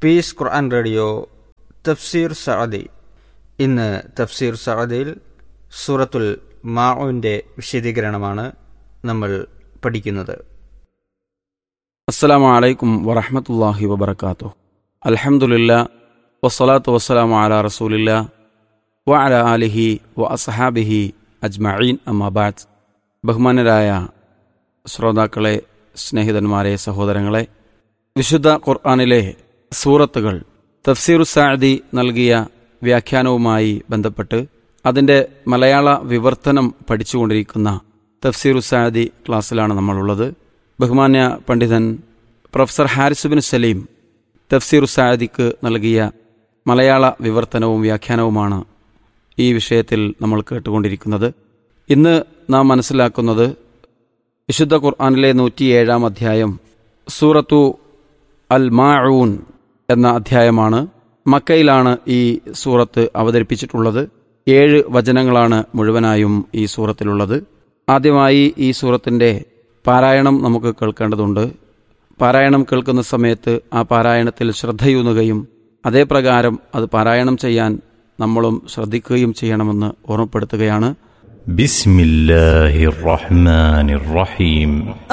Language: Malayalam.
പീസ് ഖുർആൻ റേഡിയോ തഫ്സീർ സഅദി ഇന്ന് തഫ്സീർ സഅദിൽ സൂറത്തുൽ മാഉവിൻ്റെ വിശദീകരണമാണ് നമ്മൾ പഠിക്കുന്നത് അസ്സലാമു അലൈക്കും വറഹമത്തല്ലാഹി വബർക്കാത്തു അൽഹംദുലില്ല വസ്സലാത്തു വസ്സലാമു അല റസൂലില്ല വ അല ആലിഹി വ അസഹാബിഹി അജ്മഈൻ അമ്മാബാദ് ബഹുമാനരായ ശ്രോതാക്കളെ സ്നേഹിതന്മാരെ സഹോദരങ്ങളെ വിശുദ്ധ ഖുർആാനിലെ സൂറത്തുകൾ തഫ്സീർ സാദി നൽകിയ വ്യാഖ്യാനവുമായി ബന്ധപ്പെട്ട് അതിൻ്റെ മലയാള വിവർത്തനം പഠിച്ചുകൊണ്ടിരിക്കുന്ന തഫ്സീർ സാദി ക്ലാസ്സിലാണ് നമ്മളുള്ളത് ബഹുമാന്യ പണ്ഡിതൻ പ്രൊഫസർ ഹാരിസ് ബിൻ സലീം തഫ്സീർ സാദിക്ക് നൽകിയ മലയാള വിവർത്തനവും വ്യാഖ്യാനവുമാണ് ഈ വിഷയത്തിൽ നമ്മൾ കേട്ടുകൊണ്ടിരിക്കുന്നത് ഇന്ന് നാം മനസ്സിലാക്കുന്നത് വിശുദ്ധ ഖുർആാനിലെ നൂറ്റിയേഴാം അധ്യായം സൂറത്തു അൽ മാഊൻ എന്ന അധ്യായമാണ് മക്കയിലാണ് ഈ സൂറത്ത് അവതരിപ്പിച്ചിട്ടുള്ളത് ഏഴ് വചനങ്ങളാണ് മുഴുവനായും ഈ സൂറത്തിലുള്ളത് ആദ്യമായി ഈ സൂറത്തിൻ്റെ പാരായണം നമുക്ക് കേൾക്കേണ്ടതുണ്ട് പാരായണം കേൾക്കുന്ന സമയത്ത് ആ പാരായണത്തിൽ ശ്രദ്ധയൂന്നുകയും അതേപ്രകാരം അത് പാരായണം ചെയ്യാൻ നമ്മളും ശ്രദ്ധിക്കുകയും ചെയ്യണമെന്ന് ഓർമ്മപ്പെടുത്തുകയാണ് بسم الله الرحمن الرحيم